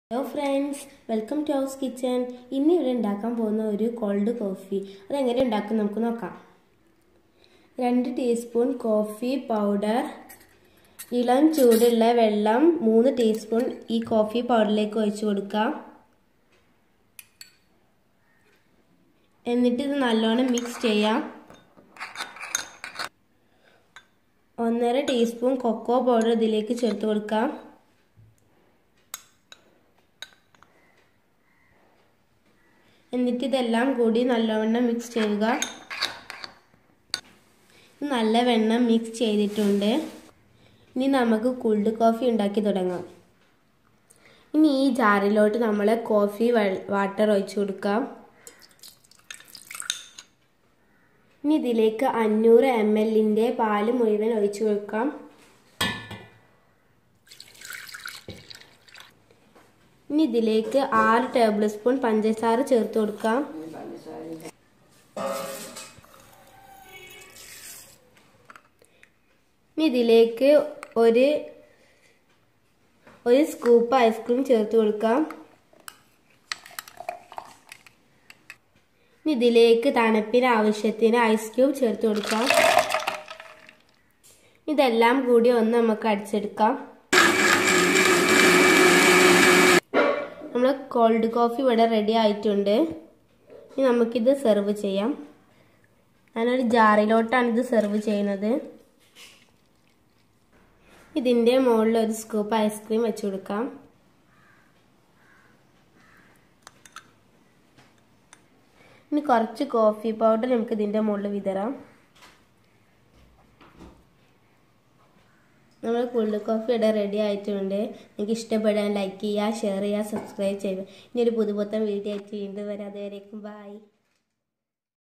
hello friends welcome to house kitchen ഇന്ന് ഇവിടെ ഉണ്ടാക്കാൻ പോകുന്ന ഒരു കോൾഡ് കോഫി അതെങ്ങനെ ഉണ്ടാക്കും നമുക്ക് നോക്കാം രണ്ട് ടീസ്പൂൺ കോഫി പൗഡർ ഇളം ചൂടുള്ള വെള്ളം മൂന്ന് ടീസ്പൂൺ ഈ കോഫി പൗഡറിലേക്ക് ഒഴിച്ചു കൊടുക്കാം എന്നിട്ട് ഇത് നല്ലോണം മിക്സ് ചെയ്യാം ഒന്നര ടീസ്പൂൺ കൊക്കോ പൗഡർ ഇതിലേക്ക് ചേർത്ത് കൊടുക്കാം എന്നിട്ട് ഇതെല്ലാം കൂടി നല്ലവണ്ണം മിക്സ് ചെയ്യുക നല്ലവണ്ണം മിക്സ് ചെയ്തിട്ടുണ്ട് ഇനി നമുക്ക് കൂൾഡ് കോഫി ഉണ്ടാക്കി തുടങ്ങാം ഇനി ഈ ജാറിലോട്ട് നമ്മൾ കോഫി വാട്ടർ ഒഴിച്ചു കൊടുക്കാം ഇനി ഇതിലേക്ക് അഞ്ഞൂറ് എം എല്ലിൻ്റെ പാല് മുഴുവൻ ഒഴിച്ചു കൊടുക്കാം ഇനി ഇതിലേക്ക് ആറ് ടേബിൾ സ്പൂൺ പഞ്ചസാര ചേർത്ത് കൊടുക്കാം ഇനി ഇതിലേക്ക് ഒരു ഒരു സ്കൂപ്പ് ഐസ്ക്രീം ചേർത്ത് കൊടുക്കാം ഇനി ഇതിലേക്ക് തണുപ്പിന് ആവശ്യത്തിന് ഐസ് ക്യൂബ് ചേർത്ത് കൊടുക്കാം ഇതെല്ലാം കൂടി ഒന്ന് നമുക്ക് അടിച്ചെടുക്കാം നമ്മൾ കോൾഡ് കോഫി ഇവിടെ റെഡി ആയിട്ടുണ്ട് ഇനി നമുക്കിത് സെർവ് ചെയ്യാം ഞാനൊരു ജാറിലോട്ടാണ് ഇത് സെർവ് ചെയ്യുന്നത് ഇതിൻ്റെ മുകളിൽ ഒരു സ്കൂപ്പ് ഐസ്ക്രീം വെച്ച് കൊടുക്കാം ഇനി കുറച്ച് കോഫി പൗഡർ നമുക്ക് ഇതിൻ്റെ മുകളിൽ വിതറാം നമ്മൾ കോൾഡ് കോഫി ഇവിടെ റെഡി ആയിട്ടുണ്ട് നിങ്ങൾക്ക് ഇഷ്ടപ്പെടാൻ ലൈക്ക് ചെയ്യുക ഷെയർ ചെയ്യുക സബ്സ്ക്രൈബ് ചെയ്യുക ഇനി ഒരു പുതുപുത്തൻ വീഡിയോ ആയിട്ട് വീണ്ടും വരാം അതുവരേക്കും ബൈ